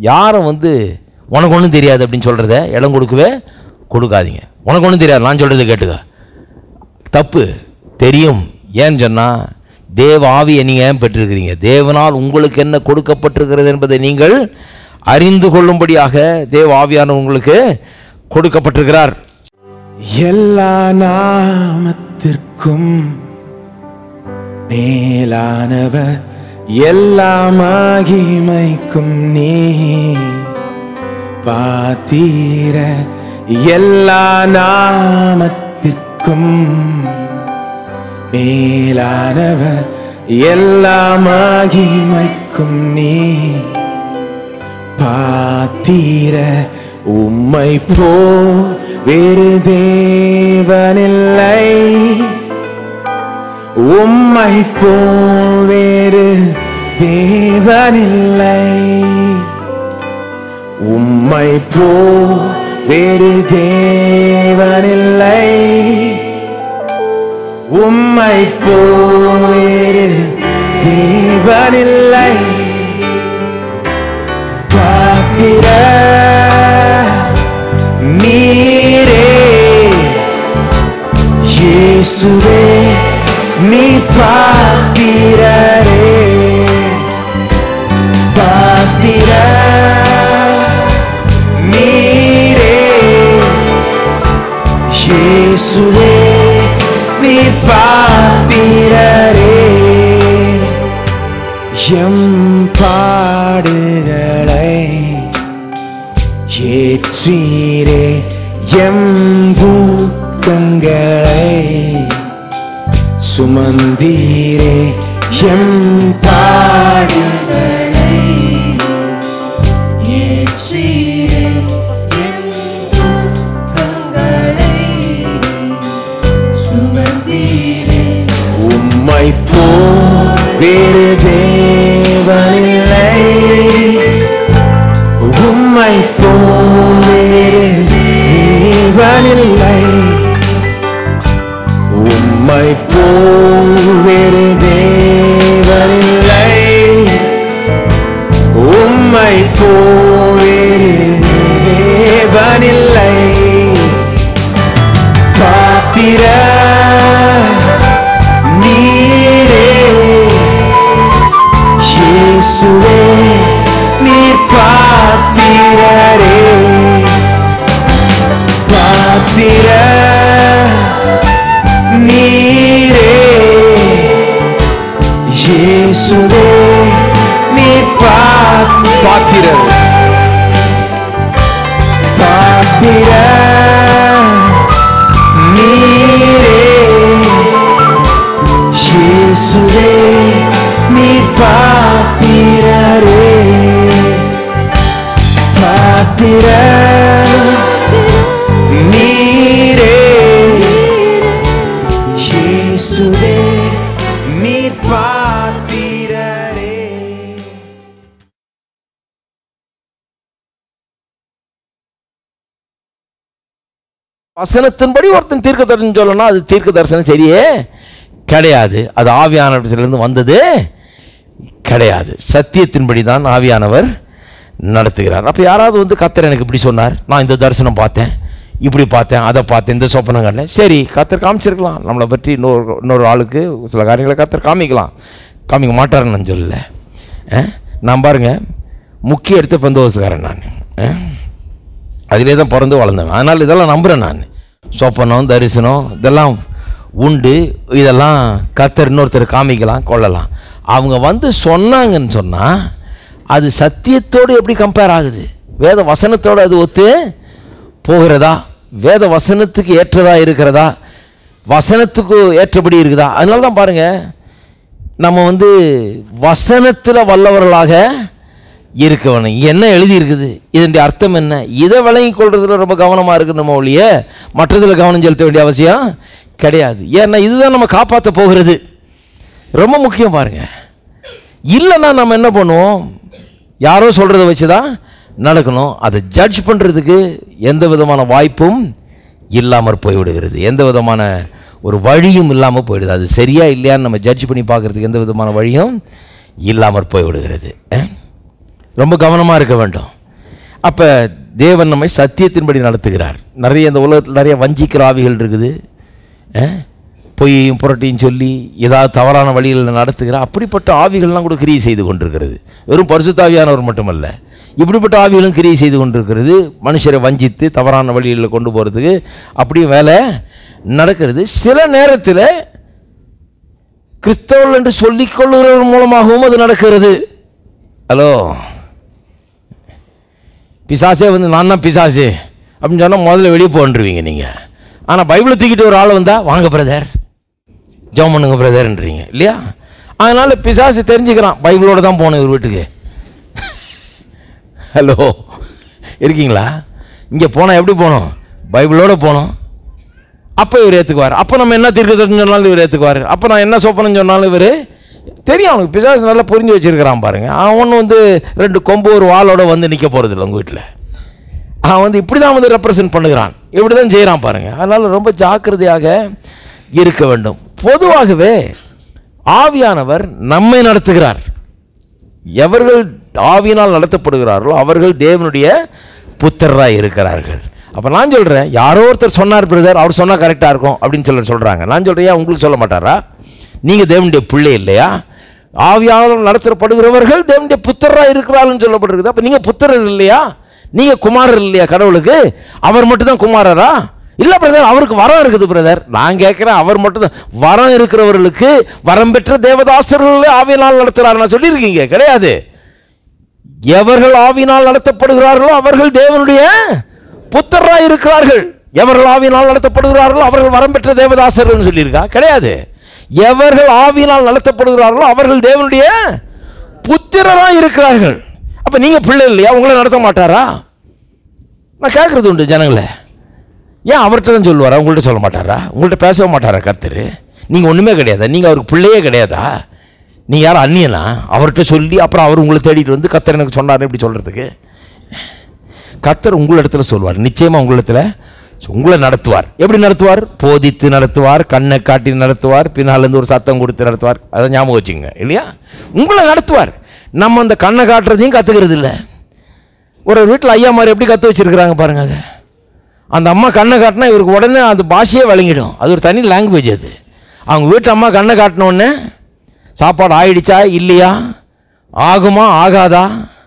யாரும் வந்து உனக்கு ஒன்றும் தெரியாது அப்படின்னு சொல்கிறத இடம் கொடுக்கவே கொடுக்காதீங்க உனக்கு ஒன்றும் தெரியாது நான் சொல்கிறத கேட்டுக்க தப்பு தெரியும் ஏன்னு சொன்னால் தேவ ஆவியை நீங்கள் ஏன் பெற்றிருக்கிறீங்க தேவனால் உங்களுக்கு என்ன கொடுக்கப்பட்டிருக்கிறது என்பதை நீங்கள் அறிந்து கொள்ளும்படியாக தேவ ஆவியான உங்களுக்கு கொடுக்கப்பட்டிருக்கிறார் எல்லா நாமத்திற்கும் மேலானவர் எல்லா மகிமைக்கும் நீ பாத்தீர எல்லா நாமத்திற்கும் மேலானவர் எல்லா மகிமைக்கும் நீ பாத்தீர உம்மை போ வேறு தேவனில்லை உம்மை போ வேறு தேவனில்லை உம்மை போ வேறு தேவனில்லை உம்மை போ வேறு தேவனில்லை பாத்திர நீரே இயேசுவே நீ பாத்திரரே பாத்திர நீரே இயேசுவே நீ பாத்திரரே எம் பாடுகளை ஏற்றீரே எம் தூக்கங்களை சுமந்தீரே எம் பாடுகளை ஏற்றீரே என் துக்கங்களை சுமந்தீரே உம்மை போ வேறு தேவனில்லை உம்மை போ வேறு தேவனில்லை உம்மை போ வேறு தேவனில்லை உம்மை போ வேறு தேவனில்லை பாத்திர நீரே இயேசுவே நீர் பாத்திரரே பாத்திர நீரே இயேசுவே நீர் பாத்- பாத்திரர் பாத்திர நீரே இயேசுவே நீர் பாத்திரரே பாத்திர நீரே இயேசுவே நீர் பாத்திரரே வசனத்தின்படி ஒருத்தன் தீர்க்க தரிசனம் சொல்லணும் அது தீர்க்க தரிசனம் சரியே கிடையாது அது ஆவியானவரிடத்திலிருந்து வந்தது கிடையாது சத்தியத்தின்படி தான் ஆவியானவர் நடத்துகிறார் அப்போ யாராவது வந்து கத்தர் எனக்கு இப்படி சொன்னார் நான் இந்த தரிசனம் பார்த்தேன் இப்படி பார்த்தேன் அதை பார்த்தேன் இந்த சொப்பனம் கண்டேன் சரி கத்தர் காமிச்சிருக்கலாம் நம்மளை பற்றி இன்னொரு இன்னொரு ஆளுக்கு சில காரியங்களை கத்தர் காமிக்கலாம் காமிக்க மாட்டாருன்னு நான் சொல்லல ஆ? நான் பாருங்க முக்கிய எடுத்த பந்தோபஸ்காரன் நான் ஆ? அதிலே தான் பிறந்து வளர்ந்தவன் அதனால் இதெல்லாம் நம்புகிறேன் நான் சொப்பனம் தரிசனம் இதெல்லாம் உண்டு இதெல்லாம் கத்தர் இன்னொருத்தர் காமிக்கலாம் கொள்ளலாம் அவங்க வந்து சொன்னாங்கன்னு சொன்னால் அது சத்தியத்தோடு எப்படி கம்பேர் ஆகுது வேத வசனத்தோடு அது ஒத்து போகிறதா வேத வசனத்துக்கு ஏற்றதா இருக்கிறதா வசனத்துக்கு ஏற்றபடி இருக்குதா அதனால தான் பாருங்கள் நம்ம வந்து வசனத்தில் வல்லவர்களாக இருக்க வேணும் இங்க என்ன எழுதி இருக்குது இதனுடைய அர்த்தம் என்ன இதை விளங்கி கொள்றதுல ரொம்ப கவனமாக இருக்கு நம்ம ஒழிய மற்றதில் கவனம் செலுத்த வேண்டிய அவசியம் கிடையாது ஏன்னா இதுதான் நம்ம காப்பாற்ற போகிறது ரொம்ப முக்கியம் பாருங்க இல்லைன்னா நம்ம என்ன பண்ணுவோம் யாரோ சொல்கிறத வச்சு தான் நடக்கணும் அதை ஜட்ஜ் பண்ணுறதுக்கு எந்த விதமான வாய்ப்பும் இல்லாமற் போய்விடுகிறது எந்த விதமான ஒரு வழியும் இல்லாமல் போயிடுது அது சரியா இல்லையான்னு நம்ம ஜட்ஜ் பண்ணி பார்க்குறதுக்கு எந்த விதமான வழியும் இல்லாமற் போய்விடுகிறது அஹ்? ரொம்ப கவனமாக இருக்க வேண்டும் அப்போ தேவன் நம்மை சத்தியத்தின்படி நடத்துகிறார் நிறைய இந்த உலகத்தில் நிறைய வஞ்சிக்கிற ஆவிகள் இருக்குது அஹ், பொய்யையும் புரட்டியும் சொல்லி ஏதாவது தவறான வழிகளில் நடத்துகிற அப்படிப்பட்ட ஆவிகள்லாம் கூட கிரியை செய்து கொண்டிருக்கிறது வெறும் பரிசுத்தாவியானவர் மட்டுமல்ல இப்படிப்பட்ட ஆவிகளும் கிரியை செய்து கொண்டிருக்கிறது மனுஷரை வஞ்சித்து தவறான வழிகளில் கொண்டு போகிறதுக்கு அப்படியும் வேலை நடக்கிறது சில நேரத்தில் கிறிஸ்தவர்கள் என்று சொல்லிக் கொள்ளுகிறவர் மூலமாகவும் அது நடக்கிறது ஹலோ பிசாசே வந்து நான் தான் பிசாசு அப்படின்னு சொன்னால் முதல்ல வெளியே போன்றுவீங்க நீங்கள் ஆனால் பைபிளை தூக்கிட்டு ஒரு ஆள் வந்தால் வாங்க பிரதர் ஜெபம் பண்ணுங்க பிரதர்ன்றீங்க இல்லையா அதனால் பிசாசு தெரிஞ்சுக்கிறான் பைபிளோட தான் போகணும் இவர் வீட்டுக்கு ஹலோ இருக்கீங்களா இங்கே போனால் எப்படி போகணும் பைபிளோட போகணும் அப்போ இவர் ஏற்றுக்குவார் அப்போ நம்ம என்ன தீர்க்கதரிசனம் சொன்னாலும் இவர் ஏற்றுக்குவார் அப்போ நான் என்ன சோப்பனம் சொன்னாலும் இவர் தெரியும் அவனுக்கு பிசாசு நல்லா புரிஞ்சு வச்சிருக்கிறான் பாருங்க அவன் வந்து ரெண்டு கொம்பு ஒரு வாளோட வந்து நிற்க போகிறதில்ல உங்கள் வீட்டில் அவன் வந்து இப்படி தான் வந்து ரெப்ரசன்ட் பண்ணுகிறான் இப்படி தான் செய்கிறான் பாருங்க அதனால் ரொம்ப ஜாக்கிரதையாக இருக்க வேண்டும் பொதுவாகவே ஆவியானவர் நம்மை நடத்துகிறார் எவர்கள் ஆவியினால் நடத்தப்படுகிறார்களோ அவர்கள் தேவனுடைய புத்திரராக இருக்கிறார்கள் அப்போ நான் சொல்கிறேன் யாரோ ஒருத்தர் சொன்னார் பிரதர் அவர் சொன்னால் கரெக்டாக இருக்கும் அப்படின்னு சொல்லி சொல்கிறாங்க நான் சொல்கிறேன் உங்களுக்கு சொல்ல மாட்டாரா நீங்கள் தேவனுடைய பிள்ளை இல்லையா ஆவியானவர் நடத்தப்படுகிறவர்கள் தேவனுடைய புத்திரராக இருக்கிறார்கள்னு சொல்லப்பட்டிருக்குது அப்போ நீங்கள் புத்திரர் இல்லையா நீங்கள் குமாரர் இல்லையா கடவுளுக்கு அவர் மட்டும்தான் குமாரரா இல்லை பிரதர் அவருக்கு வரம் இருக்குது பிரதர் நான் கேட்குறேன் அவர் மட்டும்தான் வரம் இருக்கிறவர்களுக்கு வரம் பெற்ற தேவதாசர்களே ஆவியினால் நடத்துகிறார் நான் சொல்லியிருக்கீங்க கிடையாது எவர்கள் ஆவினால் நடத்தப்படுகிறார்களோ அவர்கள் தேவனுடைய புத்தராய் இருக்கிறார்கள் எவர்கள் ஆவியினால் நடத்தப்படுகிறார்களோ அவர்கள் வரம் பெற்ற தேவதாசர்கள் சொல்லியிருக்கா கிடையாது எவர்கள் ஆவியினால் நடத்தப்படுகிறார்களோ அவர்கள் தேவனுடைய புத்திரராய் இருக்கிறார்கள் அப்ப நீங்க பிள்ளை இல்லையா உங்களை நடத்த மாட்டாரா நான் கேட்கறது உண்டு ஜனங்களை ஏன் அவர்கிட்ட தான் சொல்லுவாரா உங்கள்கிட்ட சொல்ல மாட்டாரா உங்கள்கிட்ட பேசவே மாட்டாரா கர்த்தர் நீங்கள் ஒன்றுமே கிடையாதா நீங்கள் அவருக்கு பிள்ளையே கிடையாதா நீங்கள் யாரும் அந்நியனா அவர்கிட்ட சொல்லி அப்புறம் அவர் உங்களை தேடிட்டு வந்து கத்தர் எனக்கு சொன்னார் இப்படி சொல்கிறதுக்கு கத்தர் உங்களிடத்துல சொல்வார் நிச்சயமாக உங்களிடத்துல உங்களை நடத்துவார் எப்படி நடத்துவார் போதித்து நடத்துவார் கண்ணை காட்டி நடத்துவார் பின்னாலேருந்து ஒரு சத்தம் கொடுத்து நடத்துவார் அதை ஞாபகம் வச்சுங்க இல்லையா உங்களை நடத்துவார் நம்ம அந்த கண்ணை காட்டுறதையும் கற்றுக்கிறது இல்லை ஒரு வீட்டில் ஐயா மாதிரி எப்படி கற்று வச்சிருக்கிறாங்க பாருங்க அதை அந்த அம்மா கண்ணை காட்டினா இவருக்கு உடனே அந்த பாஷையே விளங்கிடும் அது ஒரு தனி லாங்குவேஜ் அது அவங்க வீட்டு அம்மா கண்ணை காட்டின உடனே சாப்பாடு ஆயிடுச்சா இல்லையா ஆகுமா ஆகாதா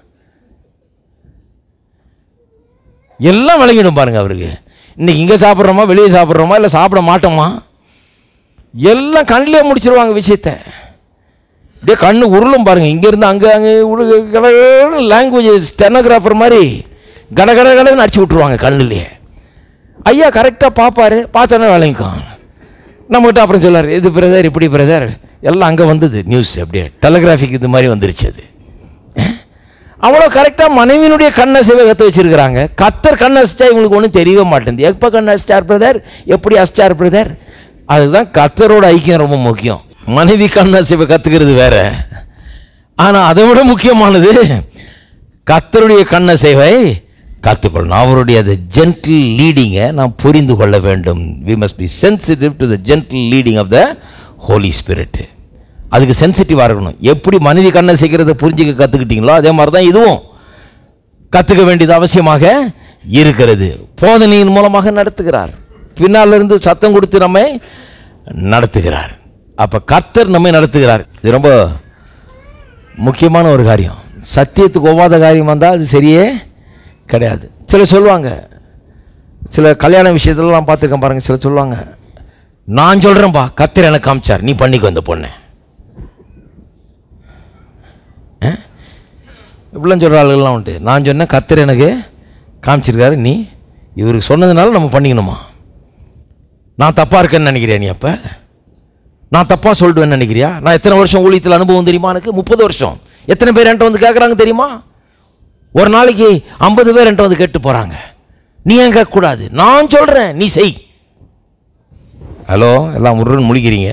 எல்லாம் விளங்கிடும் பாருங்க அவருக்கு இன்னைக்கு இங்கே சாப்பிட்றோமா வெளியே சாப்பிட்றோமா இல்லை சாப்பிட மாட்டோமா எல்லாம் கண்ணிலே முடிச்சிருவாங்க விஷயத்த அப்படியே கண்ணு உருளும் பாருங்க இங்கேருந்து அங்கே அங்கே லாங்குவேஜ் ஸ்டெனோகிராஃபர் மாதிரி கட கட கடன்னு அடிச்சு விட்ருவாங்க கண்ணுலேயே ஐயா கரெக்டாக பார்ப்பாரு பார்த்தோன்னே விளங்கிக்கும் நம்மகிட்ட அப்புறம் சொல்லார் இது பிரதர் இப்படி பிரதர் எல்லாம் அங்கே வந்தது நியூஸ் அப்படியே டெலகிராஃபிக் இது மாதிரி வந்துருச்சு அது அவ்வளோ கரெக்டாக மனைவியினுடைய கண்ணை சிவ கற்று வச்சிருக்கிறாங்க கத்தர் கண்ணை அசிச்சா இவங்களுக்கு ஒன்றும் தெரியவே மாட்டேங்குது எப்போ கண்ணை அசிச்சார் பிரதர் எப்படி அசிச்சார் பிரதர் அதுதான் கத்தரோட ஐக்கியம் ரொம்ப முக்கியம் மனைவி கண்ணை சிவ கற்றுக்கிறது வேற ஆனால் அதை விட முக்கியமானது கத்தருடைய கண்ண சேவை கற்றுக்கொள்ளணும் அவருடைய அந்த ஜென்டில் லீடிங்கை நாம் புரிந்து கொள்ள வேண்டும் we must be sensitive to the gentle leading of the holy spirit அதுக்கு சென்சிட்டிவாக இருக்கணும் எப்படி மனைவி கண்ணை செய்கிறத புரிஞ்சுக்க கற்றுக்கிட்டீங்களோ அதே மாதிரி தான் இதுவும் கற்றுக்க வேண்டியது அவசியமாக இருக்கிறது போதனையின் மூலமாக நடத்துகிறார் பின்னால் இருந்து சத்தம் கொடுத்து நம்மை நடத்துகிறார் அப்போ கர்த்தர் நம்மை நடத்துகிறார் இது ரொம்ப முக்கியமான ஒரு காரியம் சத்தியத்துக்கு ஒவ்வாத காரியம் வந்தால் அது சரியே கிடையாது சிலர் சொல்லுவாங்க சில கல்யாண விஷயத்துலலாம் பார்த்துருக்கேன் பாருங்கள் சிலர் சொல்லுவாங்க நான் சொல்கிறேன்ப்பா கத்தர் எனக்கு காமிச்சார் நீ பண்ணிக்கோ அந்த பொண்ணை ஆ? இப்படிலாம் சொல்கிற ஆளுகள்லாம் உண்டு நான் சொன்னேன் கத்தர் எனக்கு காமிச்சிருக்காரு நீ இவருக்கு சொன்னதுனால நம்ம பண்ணிக்கணுமா நான் தப்பாக இருக்கேன்னு நினைக்கிறியா நீ அப்போ நான் தப்பாக சொல்லிடுவேன்னு நினைக்கிறியா நான் எத்தனை வருஷம் ஊழியத்தில் அனுபவம் தெரியுமா எனக்கு முப்பது வருஷம் எத்தனை பேர் என்கிட்ட வந்து கேட்குறாங்க தெரியுமா ஒரு நாளைக்கு ஐம்பது பேர் என்கிட்ட வந்து கேட்டு போகிறாங்க நீ ஏன் கேட்கக்கூடாது நான் சொல்கிறேன் நீ செய் ஹலோ எல்லாம் முருன்னு முழிக்கிறீங்க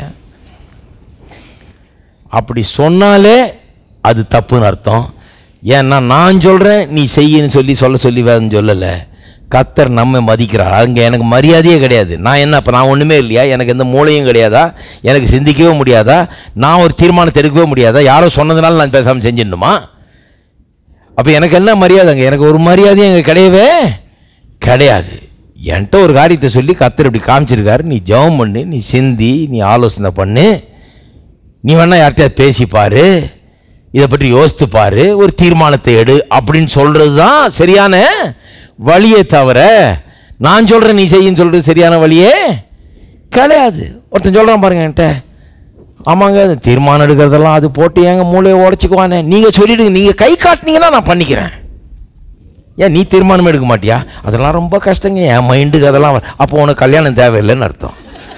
அப்படி சொன்னாலே அது தப்புன்னு அர்த்தம் ஏன்னா நான் சொல்கிறேன் நீ செய்யின்னு சொல்லி சொல்ல சொல்லி வேதம் சொல்லலை கத்தர் நம்ம மதிக்கிறார் அங்கே எனக்கு மரியாதையே கிடையாது நான் என்ன அப்போ நான் ஒன்றுமே இல்லையா எனக்கு எந்த மூளையும் கிடையாதா எனக்கு சிந்திக்கவே முடியாதா நான் ஒரு தீர்மானத்தை எடுக்கவே முடியாதா யாரோ சொன்னதுனால நான் பேசாமல் செஞ்சிடணுமா அப்போ எனக்கு என்ன மரியாதைங்க எனக்கு ஒரு மரியாதையும் அங்கே கிடையவே கிடையாது என்கிட்ட ஒரு காரியத்தை சொல்லி கத்தர் இப்படி காமிச்சிருக்காரு நீ ஜெபம் பண்ணு நீ சிந்தி நீ ஆலோசனை பண்ணு நீ வேணா யார்கிட்டயாவது பேசி பாரு இதை பற்றி யோசித்து பாரு ஒரு தீர்மானத்தை எடு அப்படின்னு சொல்றது தான் சரியான வழியே தவிர நான் சொல்கிறேன் நீ செய்யின்னு சொல்கிறது சரியான வழியே கிடையாது ஒருத்தன் சொல்கிறான் பாருங்க என்கிட்ட ஆமாங்க அது தீர்மானம் எடுக்கிறதெல்லாம் அது போட்டு ஏங்க மூளையை உடச்சிக்குவானே நீங்கள் சொல்லிடுங்க நீங்கள் கை காட்டினீங்கன்னா நான் பண்ணிக்கிறேன் ஏன் நீ தீர்மானம் எடுக்க மாட்டியா அதெல்லாம் ரொம்ப கஷ்டங்க என் மைண்டுக்கு அதெல்லாம் வ- அப்போ உனக்கு கல்யாணம் தேவையில்லைன்னு அர்த்தம்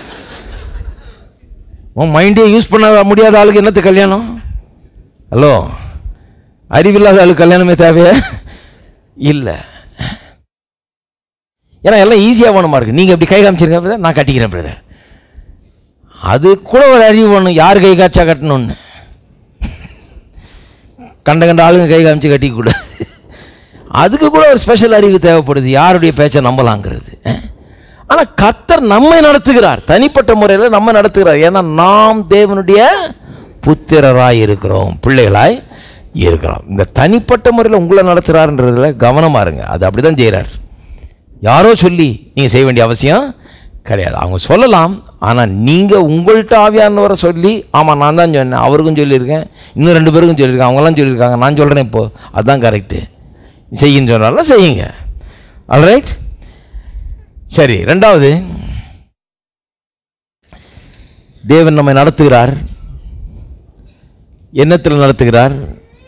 உன் மைண்டே யூஸ் பண்ண முடியாத ஆளுக்கு என்னத்து கல்யாணம் ஹலோ அறிவில்லாத ஆளுக்கு கல்யாணமே தேவையா இல்லை ஏன்னா எல்லாம் ஈஸியாக வேணுமா இருக்கு நீங்கள் இப்படி கை காமிச்சிருங்க பிரதர் நான் கட்டிக்கிறேன் பிரதர் அது கூட ஒரு அறிவு வேணும் யார் கை காய்ச்சா கட்டணும்னு கண்ட கண்ட ஆளுங்க கை காமிச்சு கட்டிக்கூடாது அதுக்கு கூட ஒரு ஸ்பெஷல் அறிவு தேவைப்படுது யாருடைய பேச்சை நம்பலாங்கிறது ஆனால் கத்தர் நம்மை நடத்துகிறார் தனிப்பட்ட முறையில் நம்ம நடத்துகிறார் ஏன்னா நாம் தேவனுடைய புத்திரராய் இருக்கிறோம் பிள்ளைகளாய் இருக்கிறோம் இந்த தனிப்பட்ட முறையில் உங்களை நடத்துகிறாருன்றதுல கவனமாக இருங்க அது அப்படி தான் செய்கிறார் யாரோ சொல்லி நீங்கள் செய்ய வேண்டிய அவசியம் கிடையாது அவங்க சொல்லலாம் ஆனால் நீங்கள் உங்கள்கிட்ட ஆவியானவரை சொல்லி ஆமாம் நான் தான் சொன்னேன் அவருக்கும் சொல்லியிருக்கேன் இன்னும் ரெண்டு பேருக்கும் சொல்லியிருக்கேன் அவங்களாம் சொல்லியிருக்காங்க நான் சொல்கிறேன் இப்போது அதுதான் கரெக்டு செய்யுன்னு சொன்னாலும் செய்யுங்க ஆல்ரைட் சரி ரெண்டாவது தேவன் நம்மை நடத்துகிறார் என்னத்தில் நடத்துகிறார்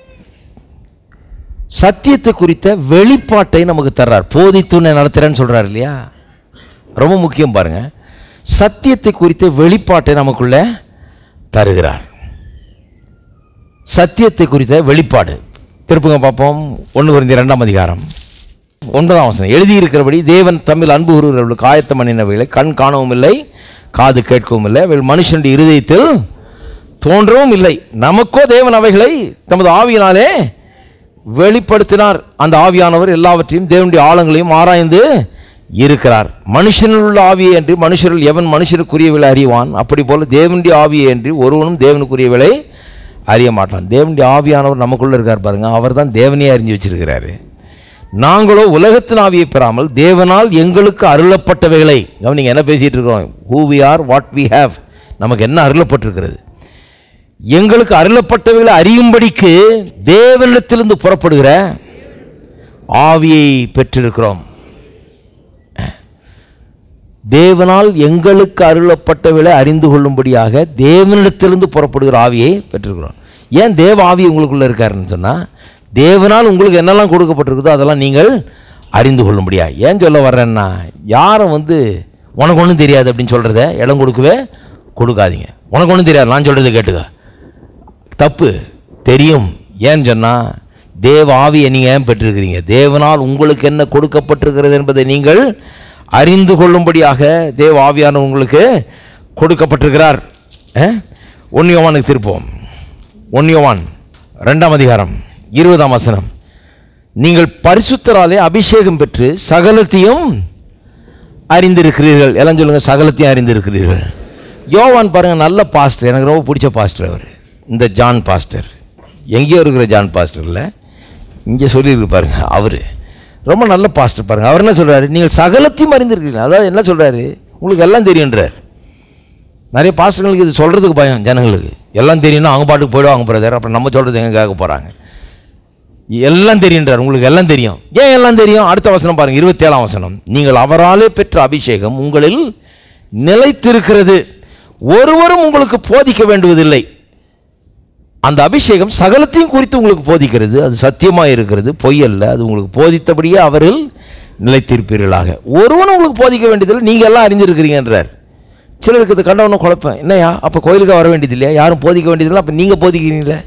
சத்தியத்தை குறித்த வெளிப்பாட்டை நமக்கு தர்றார் போதித்துணை நடத்துகிறேன்னு சொல்கிறார் இல்லையா ரொம்ப முக்கியம் பாருங்க சத்தியத்தை குறித்த வெளிப்பாட்டை நமக்குள்ள தருகிறார் சத்தியத்தை குறித்த வெளிப்பாடு திருப்புங்க பார்ப்போம் ஒன்று குறைந்த ரெண்டாம் அதிகாரம் ஒன்பதாம் வசனம் எழுதியிருக்கிறபடி தேவன் தமிழ் அன்பு கூறுகிறவர்களுக்கு ஆயத்தம் பண்ணினவைகளை கண் காணவும் இல்லை காது கேட்கவும் இல்லை அவைகள் மனுஷனுடைய இருதயத்தில் தோன்றவும் இல்லை நமக்கோ தேவன் அவைகளை தமது ஆவியினாலே வெளிப்படுத்தினார் அந்த ஆவியானவர் எல்லாவற்றையும் தேவனுடைய ஆழங்களையும் ஆராய்ந்து இருக்கிறார் மனுஷனில் உள்ள ஆவியை என்று மனுஷரில் எவன் மனுஷனுக்குரியவளை அறிவான் அப்படி போல தேவனுடைய ஆவியை என்று ஒருவனும் தேவனுக்குரியவளை அறிய மாட்டான் தேவனுடைய ஆவியானவர் நமக்குள்ள இருக்கார் பாருங்க அவர் தான் தேவனையே அறிஞ்சு வச்சிருக்கிறாரு நாங்களோ உலகத்தின் ஆவியை பெறாமல் தேவனால் எங்களுக்கு அருளப்பட்டவைகளை கவனிங்க என்ன பேசிட்டு இருக்கிறோம் who we are what we have நமக்கு என்ன அருளப்பட்டிருக்கிறது எங்களுக்கு அருளப்பட்டவைகளை அறியும்படிக்கு தேவனிடத்திலிருந்து புறப்படுகிற ஆவியை பெற்றிருக்கிறோம் தேவனால் எங்களுக்கு அருளப்பட்டவைகளை அறிந்து கொள்ளும்படியாக தேவனிடத்திலிருந்து புறப்படுகிற ஆவியை பெற்றிருக்கிறோம் ஏன் தேவ ஆவி உங்களுக்குள்ள இருக்காருன்னு சொன்னால் தேவனால் உங்களுக்கு என்னெல்லாம் கொடுக்கப்பட்டிருக்குதோ அதெல்லாம் நீங்கள் அறிந்து கொள்ளும்படியா ஏன் சொல்ல வர்றேன்னா யாரும் வந்து உனக்கு ஒன்றும் தெரியாது அப்படின்னு சொல்கிறத இடம் கொடுக்கவே கொடுக்காதீங்க உனக்கு ஒன்றும் தெரியாது நான் சொல்கிறத கேட்டுக்க தப்பு தெரியும் ஏன்னு சொன்னால் தேவ ஆவியை நீங்கள் ஏன் பெற்றிருக்கிறீங்க தேவனால் உங்களுக்கு என்ன கொடுக்கப்பட்டிருக்கிறது என்பதை நீங்கள் அறிந்து கொள்ளும்படியாக தேவ ஆவியான உங்களுக்கு கொடுக்கப்பட்டிருக்கிறார் ஒன்னியோவானுக்கு திருப்போம் ஒன்னியோவான் ரெண்டாம் அதிகாரம் இருபதாம் வசனம் நீங்கள் பரிசுத்தராலே அபிஷேகம் பெற்று சகலத்தையும் அறிந்திருக்கிறீர்கள் எல்லாம் சொல்லுங்க சகலத்தையும் அறிந்திருக்கிறீர்கள் யோவான் பாருங்க நல்ல பாஸ்டர் எனக்கு ரொம்ப பிடிச்ச பாஸ்டர் அவர் இந்த ஜான் பாஸ்டர் எங்கேயோ இருக்கிற ஜான் பாஸ்டர் இல்லை இங்கே சொல்லியிருக்கு பாருங்க அவர் ரொம்ப நல்ல பாஸ்டர் பாருங்க அவர் என்ன சொல்றாரு நீங்கள் சகலத்தையும் அறிந்திருக்கிறீர்கள் அதாவது என்ன சொல்றாரு உங்களுக்கு எல்லாம் தெரியுன்றார் நிறைய பாஸ்டர்களுக்கு இது சொல்கிறதுக்கு பயம் ஜனங்களுக்கு எல்லாம் தெரியும்னா அவங்க பாட்டுக்கு போயிடுவாங்க பிரதர் அப்புறம் நம்ம சொல்கிறது எங்கே கேட்க போகிறாங்க எல்லாம் தெரியுன்றார் உங்களுக்கு எல்லாம் தெரியும் ஏன் எல்லாம் தெரியும் அடுத்த வசனம் பாருங்க இருபத்தேழாம் வசனம் நீங்கள் அவராலே பெற்ற அபிஷேகம் உங்களில் நிலைத்திருக்கிறது ஒருவரும் உங்களுக்கு போதிக்க வேண்டுவதில்லை அந்த அபிஷேகம் சகலத்தையும் குறித்து உங்களுக்கு போதிக்கிறது அது சத்தியமாக இருக்கிறது பொய் அல்ல அது உங்களுக்கு போதித்தபடியே அவரில் நிலைத்திருப்பீர்களாக ஒருவனும் உங்களுக்கு போதிக்க வேண்டியதில்லை நீங்கள் எல்லாம் அறிஞ்சிருக்கிறீங்கன்றார் சிலருக்கு இது கண்டவனும் குழப்பம் என்னையா அப்போ கோயிலுக்கு வர வேண்டியது இல்லையா யாரும் போதிக்க வேண்டியதில்லை அப்போ நீங்கள் போதிக்கிறீங்களே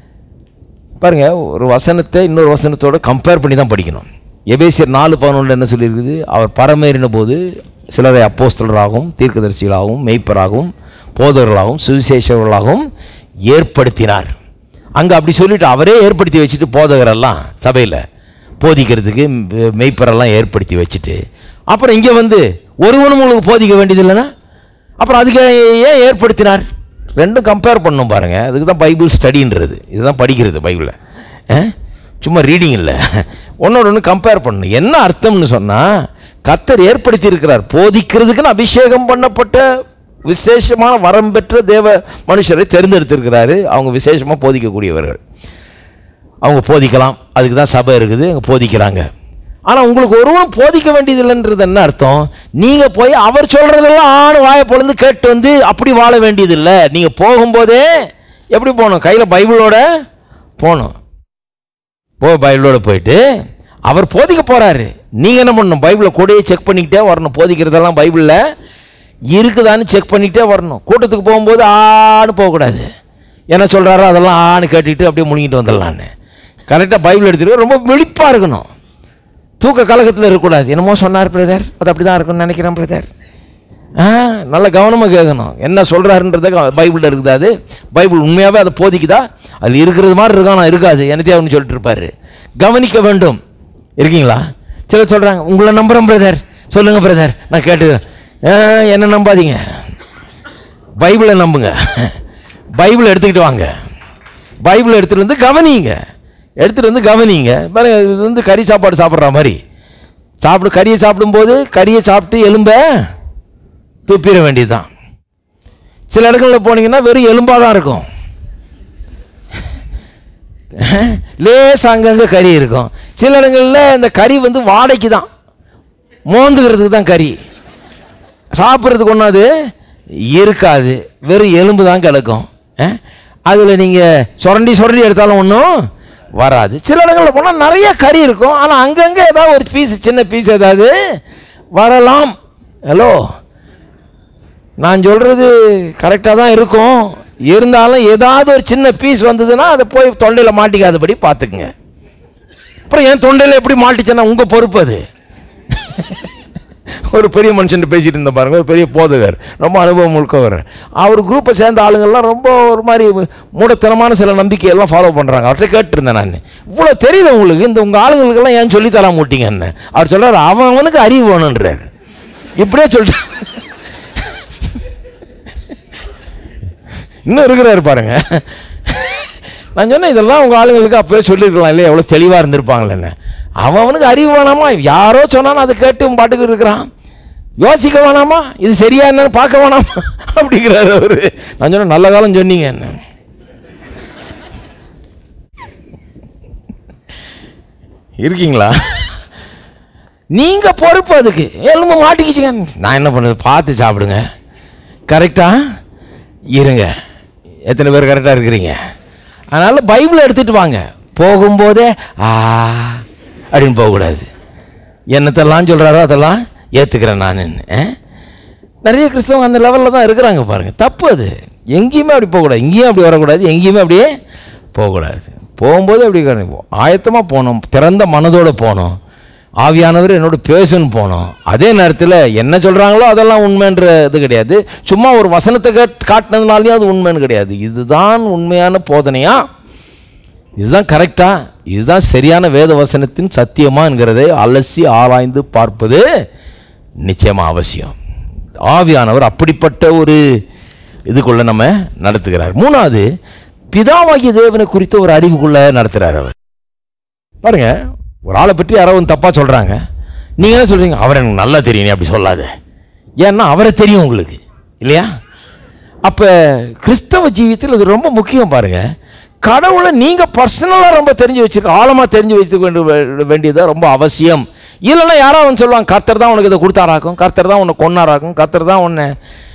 பாருங்க ஒரு வசனத்தை இன்னொரு வசனத்தோட கம்பேர் பண்ணி தான் படிக்கணும் எபேசியர் நாலு பதினொன்று என்ன சொல்லியிருக்குது அவர் பரமேறின போது சிலரை அப்போஸ்தலராகவும் தீர்க்கதரிசிகளாகவும் மெய்ப்பராகவும் போதவர்களாகவும் சுவிசேஷர்களாகவும் ஏற்படுத்தினார் அங்கே அப்படி சொல்லிட்டு அவரே ஏற்படுத்தி வச்சுட்டு போதகரெல்லாம் சபையில் போதிக்கிறதுக்கு மெ- மெய்ப்பரெல்லாம் ஏற்படுத்தி வச்சுட்டு அப்புறம் இங்கே வந்து ஒருவனும் உங்களுக்கு போதிக்க வேண்டியதில்லைன்னா அப்புறம் அதுக்கு ஏன் ஏற்படுத்தினார் ரெண்டும் கம்பேர் பண்ணணும் பாருங்கள் அதுக்கு தான் பைபிள் ஸ்டடின்றது இதுதான் படிக்கிறது பைபிளில் சும்மா ரீடிங் இல்லை ஒன்னோட ஒன்று கம்பேர் பண்ணணும் என்ன அர்த்தம்னு சொன்னால் கத்தர் ஏற்படுத்தி இருக்கிறார் போதிக்கிறதுக்குன்னு அபிஷேகம் பண்ணப்பட்ட விசேஷமான வரம் பெற்ற தேவ மனுஷரை தேர்ந்தெடுத்திருக்கிறாரு அவங்க விசேஷமாக போதிக்கக்கூடியவர்கள் அவங்க போதிக்கலாம் அதுக்கு தான் சபை இருக்குது அங்கே போதிக்கிறாங்க ஆனால் உங்களுக்கு ஒருவன் போதிக்க வேண்டியதில்லைன்றது என்ன அர்த்தம் நீங்கள் போய் அவர் சொல்கிறதெல்லாம் ஆணு வாயை பொழுது கேட்டு வந்து அப்படி வாழ வேண்டியதில்லை நீங்கள் போகும்போதே எப்படி போகணும் கையில் பைபிளோட போகணும் போ பைபிளோட போயிட்டு அவர் போதிக்க போகிறாரு நீங்கள் என்ன பண்ணணும் பைபிளை கூடயே செக் பண்ணிக்கிட்டே வரணும் போதிக்கிறதெல்லாம் பைபிளில் இருக்குதான்னு செக் பண்ணிக்கிட்டே வரணும் கூட்டத்துக்கு போகும்போது ஆன்னு போகக்கூடாது என்ன சொல்கிறாரோ அதெல்லாம் ஆன்னு கேட்டுக்கிட்டு அப்படியே முழுங்கிட்டு வந்துடலான்னு கரெக்டாக பைபிள் எடுத்துட்டு ரொம்ப விழிப்பாக இருக்கணும் தூக்க கலக்கத்தில் இருக்கக்கூடாது என்னமோ சொன்னார் பிரதர் அது அப்படி தான் இருக்கும்னு நினைக்கிறேன் பிரதர் ஆ நல்ல கவனமாக கேட்கணும் என்ன சொல்கிறாருன்றத பைபிளில் இருக்குது அது பைபிள் உண்மையாகவே அதை போதிக்குதா அது இருக்கிறது மாதிரி இருக்கானா இருக்காது என்னத்தையும் அவனு சொல்லிட்டு இருப்பாரு கவனிக்க வேண்டும் இருக்கீங்களா சிலர் சொல்கிறாங்க உங்களை நம்புகிறேன் பிரதர் சொல்லுங்கள் பிரதர் நான் கேட்டு ஆ, என்ன நம்பாதீங்க பைபிளை நம்புங்க பைபிளை எடுத்துக்கிட்டு வாங்க பைபிளை எடுத்துகிட்டு வந்து கவனிங்க எடுத்துகிட்டு வந்து கவனிங்க பாருங்க இது வந்து கறி சாப்பாடு சாப்பிட்ற மாதிரி சாப்பிடு கறியை சாப்பிடும்போது கறியை சாப்பிட்டு எலும்ப துப்பிட வேண்டியதுதான் சில இடங்களில் போனீங்கன்னா வெறும் எலும்பாக தான் இருக்கும் லேஸ் அங்கங்கே கறி இருக்கும் சில இடங்களில் இந்த கறி வந்து வாடைக்கு தான் மோந்துக்கிறதுக்கு தான் கறி சாப்பிட்றதுக்கு ஒன்றும் அது இருக்காது வெறும் எலும்பு தான் கிடக்கும் அதில் நீங்கள் சுரண்டி சுரண்டி எடுத்தாலும் ஒன்றும் வராது சில இடங்களில் போனால் நிறைய கறி இருக்கும் ஆனால் அங்கங்கே ஏதாவது ஒரு பீஸ் சின்ன பீஸ் ஏதாவது வரலாம் ஹலோ நான் சொல்கிறது கரெக்டாக தான் இருக்கும் இருந்தாலும் ஏதாவது ஒரு சின்ன பீஸ் வந்ததுன்னா அதை போய் தொண்டையில் மாட்டிக்காதபடி பார்த்துக்குங்க அப்புறம் என் தொண்டையில் எப்படி மாட்டிச்சேன்னா உங்கள் பொறுப்பு அது ஒரு பெரிய மனுஷன் பேசிட்டு இருந்த பாருங்க ஒரு பெரிய போதகர் ரொம்ப அனுபவம் முழுக்கவர் அவர் குரூப்பை சேர்ந்த ஆளுங்கள்லாம் ரொம்ப ஒரு மாதிரி மூடத்தனமான சில நம்பிக்கையெல்லாம் ஃபாலோ பண்ணுறாங்க அவர்கிட்ட கேட்டிருந்தேன் நான் இவ்வளோ தெரியுது உங்களுக்கு இந்த உங்கள் ஆளுங்களுக்கெல்லாம் ஏன் சொல்லி தர மாட்டீங்கன்னு அவர் சொல்கிறார் அவன் அவனுக்கு அறிவு வேணுன்றார் இப்படியே சொல்லிட்டு இன்னும் இருக்கிறாரு பாருங்க நான் சொன்னேன் இதெல்லாம் உங்கள் ஆளுங்களுக்கு அப்பவே சொல்லியிருக்கலாம் இல்லையா எவ்வளோ தெளிவாக இருந்திருப்பாங்களேன்னு அவன் அவனுக்கு அறிவு வேணாமா யாரோ சொன்னாலும் அதை கேட்டு உன் பாட்டுக்கு இருக்கிறான் யோசிக்க வேணாமா இது சரியா என்னன்னு பார்க்க வேணாமா அப்படிங்கிறாரு அவரு நான் சொன்னேன் நல்ல காலம் சொன்னீங்க என்ன இருக்கீங்களா நீங்க பொறுப்பு அதுக்கு எலும்பு மாட்டிக்கிச்சுங்க நான் என்ன பண்ணுறது பார்த்து சாப்பிடுங்க கரெக்டா இருங்க எத்தனை பேர் கரெக்டாக இருக்கிறீங்க அதனால் பைபிளை எடுத்துகிட்டு வாங்க போகும்போதே ஆ அப்படின்னு போகக்கூடாது என்னத்தெல்லாம் சொல்கிறாரோ அதெல்லாம் ஏற்றுக்கிறேன் நான் நிறைய கிறிஸ்தவங்க அந்த லெவலில் தான் இருக்கிறாங்க பாருங்கள் தப்பு அது எங்கேயுமே அப்படி போகக்கூடாது இங்கேயும் அப்படி வரக்கூடாது எங்கேயுமே அப்படியே போகக்கூடாது போகும்போது அப்படி ஆயத்தமாக போகணும் திறந்த மனதோடு போகணும் ஆவியானவர் என்னோட பேசுன்னு போனோம் அதே நேரத்தில் என்ன சொல்கிறாங்களோ அதெல்லாம் உண்மைன்ற இது கிடையாது சும்மா ஒரு வசனத்தை கேட் காட்டினதுனாலையும் அது உண்மைன்னு கிடையாது இதுதான் உண்மையான போதனையா இதுதான் கரெக்டா இதுதான் சரியான வேத வசனத்தின் சத்தியமாங்கிறதை அலசி ஆராய்ந்து பார்ப்பது நிச்சயமாக அவசியம் ஆவியானவர் அப்படிப்பட்ட ஒரு இதுக்குள்ள நம்ம நடத்துகிறார் மூணாவது பிதாவாகிய தேவனை குறித்த ஒரு அறிவுக்குள்ள நடத்துகிறார் அவர் பாருங்க ஒரு ஆளை பற்றி யாரோ வந்து தப்பாக சொல்கிறாங்க நீங்கள் என்ன சொல்கிறீங்க அவர் எனக்கு நல்லா தெரியும் நீ அப்படி சொல்லாத ஏன்னா அவரை தெரியும் உங்களுக்கு இல்லையா அப்போ கிறிஸ்தவ ஜீவியத்தில் இது ரொம்ப முக்கியம் பாருங்க கடவுளை நீங்கள் பர்சனலாக ரொம்ப தெரிஞ்சு வச்சிருக்க ஆழமாக தெரிஞ்சு வைத்து வேண்டிய வேண்டியது ரொம்ப அவசியம் இல்லைன்னா யாரோ அவன் சொல்லுவாங்க கர்த்தர் தான் உனக்கு இதை கொடுத்தாராக்கும் கர்த்தர் தான் உன்னை கொன்னாராக்கும் கர்த்தர் தான் உன்னை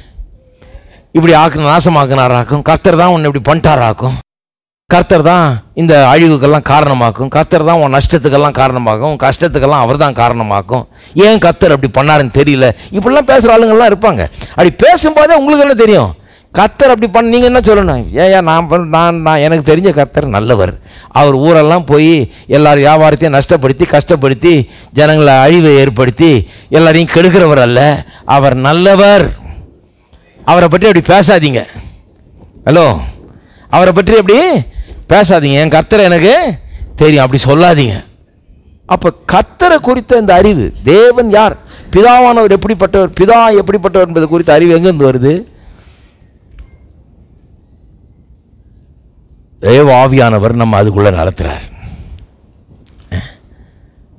இப்படி ஆக்கு நாசமாக்குனாராக்கும் கர்த்தர் தான் உன்னை இப்படி பண்ணிட்டாராக்கும் கர்த்தர் தான் இந்த அழிவுக்கெல்லாம் காரணமாக்கும் கர்த்தர் தான் உன் நஷ்டத்துக்கெல்லாம் காரணமாக்கும் உன் கஷ்டத்துக்கெல்லாம் அவர் தான் காரணமாக்கும் ஏன் கர்த்தர் அப்படி பண்ணாருன்னு தெரியல இப்படிலாம் பேசுகிற ஆளுங்கள்லாம் இருப்பாங்க அப்படி பேசும்போதே உங்களுக்கு என்ன தெரியும் கர்த்தர் அப்படி பண்ண நீங்கள் என்ன சொல்லணும் ஏன் ஏன் நான் பண்ண- நான் நான் எனக்கு தெரிஞ்ச கர்த்தர் நல்லவர் அவர் ஊரெல்லாம் போய் எல்லார் வியாபாரத்தையும் நஷ்டப்படுத்தி கஷ்டப்படுத்தி ஜனங்களை அழிவை ஏற்படுத்தி எல்லாரையும் கெடுக்கிறவர் அல்ல அவர் நல்லவர் அவரை பற்றி அப்படி பேசாதீங்க ஹலோ அவரை பற்றி அப்படி பேசாதீங்க என் கர்த்தரை எனக்கு தெரியும் அப்படி சொல்லாதீங்க அப்போ கர்த்தரை குறித்த இந்த அறிவு தேவன் யார் பிதாவானவர் எப்படிப்பட்டவர் பிதா எப்படிப்பட்டவர் என்பது குறித்த அறிவு எங்கேருந்து வருது தேவ ஆவியானவர் நம்ம அதுக்குள்ளே நடத்துகிறார்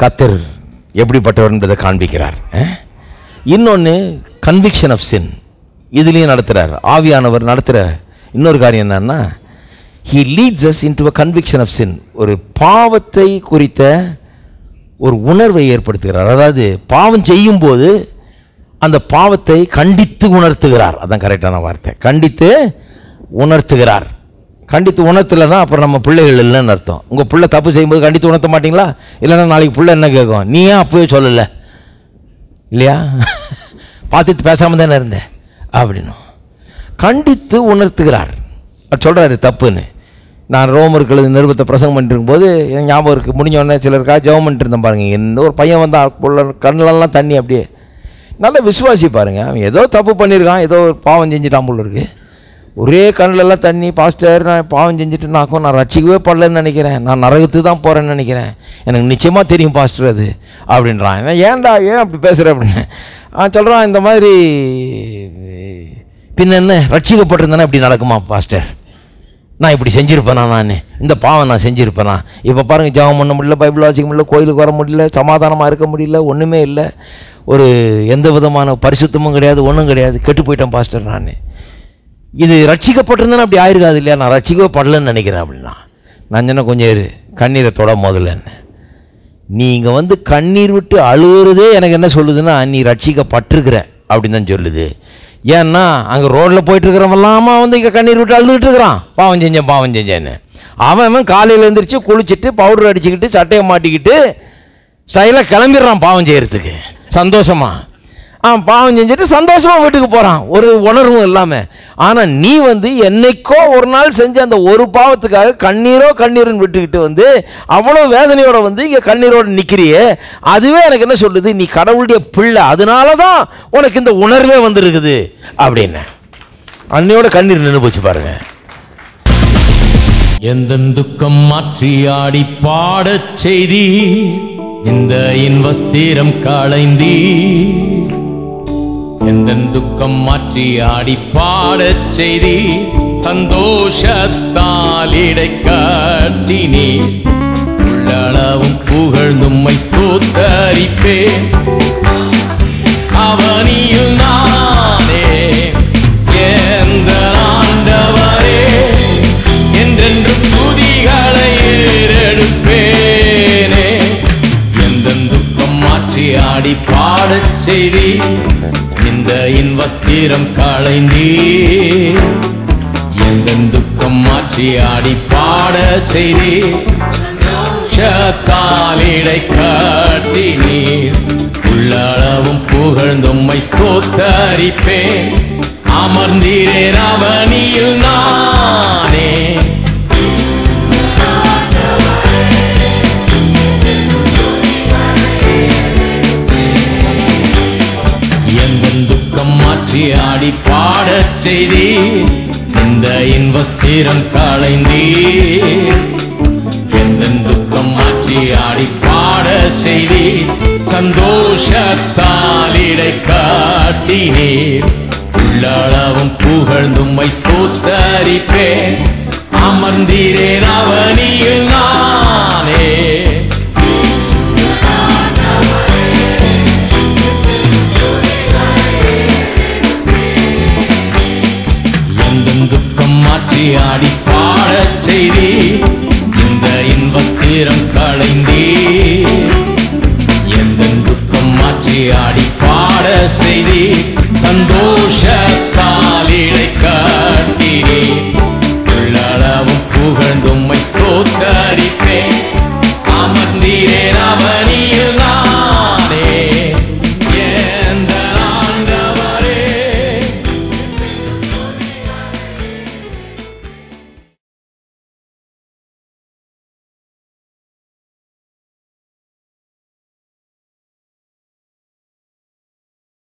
கத்தர் எப்படிப்பட்டவர் என்பதை காண்பிக்கிறார் இன்னொன்று கன்விக்ஷன் ஆஃப் சின் இதுலேயும் நடத்துகிறார் ஆவியானவர் நடத்துகிற இன்னொரு காரியம் என்னன்னா he leads us into a conviction of sin ஒரு பாவத்தை குறித்த ஒரு உணர்வை ஏற்படுத்துகிறார் அதாவது பாவம் செய்யும்போது அந்த பாவத்தை கண்டித்து உணர்த்துகிறார் அதான் கரெக்டான வார்த்தை கண்டித்து உணர்த்துகிறார் கண்டித்து உணர்த்தலைன்னா அப்புறம் நம்ம பிள்ளைகள் இல்லைன்னு அர்த்தம் உங்கள் பிள்ளை தப்பு செய்யும்போது கண்டித்து உணர்த்த மாட்டீங்களா இல்லைன்னா நாளைக்கு பிள்ளை என்ன கேட்கும் நீ ஏன் அப்பவே சொல்லலை இல்லையா பார்த்துட்டு பேசாமல் தானே இருந்தேன் அப்படின்னும் கண்டித்து உணர்த்துகிறார் அவர் சொல்கிறாரு தப்புன்னு நான் ரோமர்கள் நிருபத்தை பிரசங்கம் பண்ணிட்டு இருக்கும்போது எனக்கு ஞாபகம் இருக்குது முடிஞ்ச உடனே சிலருக்காக ஜெபம் பண்ணிட்டு இருந்தேன் பாருங்க என்ன ஒரு பையன் வந்தான் புள்ள கண்ணிலெல்லாம் தண்ணி அப்படியே நல்ல விசுவாசி பாருங்க அவன் ஏதோ தப்பு பண்ணியிருக்கான் ஏதோ ஒரு பாவம் செஞ்சுட்டான் போல இருக்கு ஒரே கண்ணிலெல்லாம் தண்ணி பாஸ்டர் நான் பாவம் செஞ்சுட்டுனாக்கும் நான் ரட்சிக்கவே படலன்னு நினைக்கிறேன் நான் நரகத்துக்கு தான் போகிறேன்னு நினைக்கிறேன் எனக்கு நிச்சயமாக தெரியும் பாஸ்டர் அது அப்படின்றான் நான் ஏன்டா ஏன் அப்படி பேசுகிற அப்படின்னு அவன் சொல்கிறான் இந்த மாதிரி பின்ன என்ன ரட்சிக்கப்பட்டிருந்தானே இப்படி நடக்குமா பாஸ்டர் நான் இப்படி செஞ்சுருப்பேனா நான் இந்த பாவம் நான் செஞ்சுருப்பேனா இப்போ பாருங்கள் ஜெபம் பண்ண முடியல பைபிள் வாசிக்க முடியல கோயிலுக்கு வர முடியல சமாதானமாக இருக்க முடியல ஒன்றுமே இல்லை ஒரு எந்த விதமான பரிசுத்தமும் கிடையாது ஒன்றும் கிடையாது கெட்டு போயிட்டேன் பாஸ்டர் நான் இது ரட்சிக்கப்பட்டிருந்தேன்னா அப்படி ஆயிருக்காது இல்லையா நான் ரட்சிக்கவே படலன்னு நினைக்கிறேன் அப்படின்னா நான் சொன்ன கொஞ்சம் இரு கண்ணீரை தொட முதல்லன்னு நீங்கள் வந்து கண்ணீர் விட்டு அழுகுறதே எனக்கு என்ன சொல்லுதுன்னா நீ ரட்சிக்கப்பட்டிருக்கிற அப்படின்னு தான் சொல்லுது ஏன்னா அங்கே ரோட்டில் போயிட்டு இருக்கிறவன்லாமா வந்து இங்கே கண்ணீர் விட்டு அழுதுகிட்டு இருக்கிறான் பாவம் செஞ்சேன் பாவம் செஞ்சேன்னு அவன் அவன் காலையில் எழுந்திரிச்சு குளிச்சுட்டு பவுடர் அடிச்சுக்கிட்டு சட்டையை மாட்டிக்கிட்டு ஸ்டைலாக கிளம்பிடுறான் பாவம் செய்கிறதுக்கு சந்தோஷமா அவன் பாவம் செஞ்சுட்டு சந்தோஷமா வீட்டுக்கு போகிறான் ஒரு உணர்வும் இல்லாமல் ஆனால் நீ வந்து என்னைக்கோ ஒரு நாள் செஞ்ச அந்த ஒரு பாவத்துக்காக கண்ணீரோ கண்ணீருன்னு விட்டுக்கிட்டு வந்து அவ்வளோ வேதனையோட வந்து இங்கே கண்ணீரோடு நிற்கிறியே அதுவே எனக்கு என்ன சொல்லுது நீ கடவுளுடைய பிள்ளை அதனால தான் உனக்கு இந்த உணர்வே வந்திருக்குது அப்படின்னு அன்னையோட கண்ணீர் நின்று போச்சு பாருங்க எந்த துக்கம் மாற்றி ஆடி பாடச் செய்தி இந்த இன்வஸ்திரம் களைந்தி எந்த துக்கம் மாற்றி ஆடி பாடச் செய்தி சந்தோஷத்தால் இடை காட்டினே உள்ளளவும் புகழ்ந்தும்மை ஸ்தோத்தரிப்பேன் அவனியில் நானே எந்த ஆண்டவரே என்றென்றும் துதிகளை ஏறெடுப்பேனே எந்த துக்கம் மாற்றி ஆடி பாடச் செய்தி இந்த இன்வஸ்திரம் களைந்தீ எந்த துக்கம் மாற்றி ஆடி பாட செய்தி சத்தாலிடை காட்டி நீர் உள்ளளவும் புகழ்ந்தும்மை ஸ்தோத்தரிப்பேன் அமர்ந்தீரேன் அவனியில் நானே எந்த துக்கம் மாற்றி ஆடி பாடச் செய்தி இந்த இன்வஸ்திரம் களைந்தீ எந்த துக்கம் மாற்றி ஆடி பாட செய்தி சந்தோஷத்தால் இடை காட்டினீர் உள்ளளவும் புகழ்ந்தும்மை ஸ்தோத்தரிப்பேன் அமர்ந்தீரேன் அவனியில் நானே எந்த துக்கம் மாற்றி ஆடி பாடச் செய்தி இந்த இன்வஸ்திரம் களைந்தீ எந்த துக்கம் மாற்றி ஆடி பாட செய்தி சந்தோஷ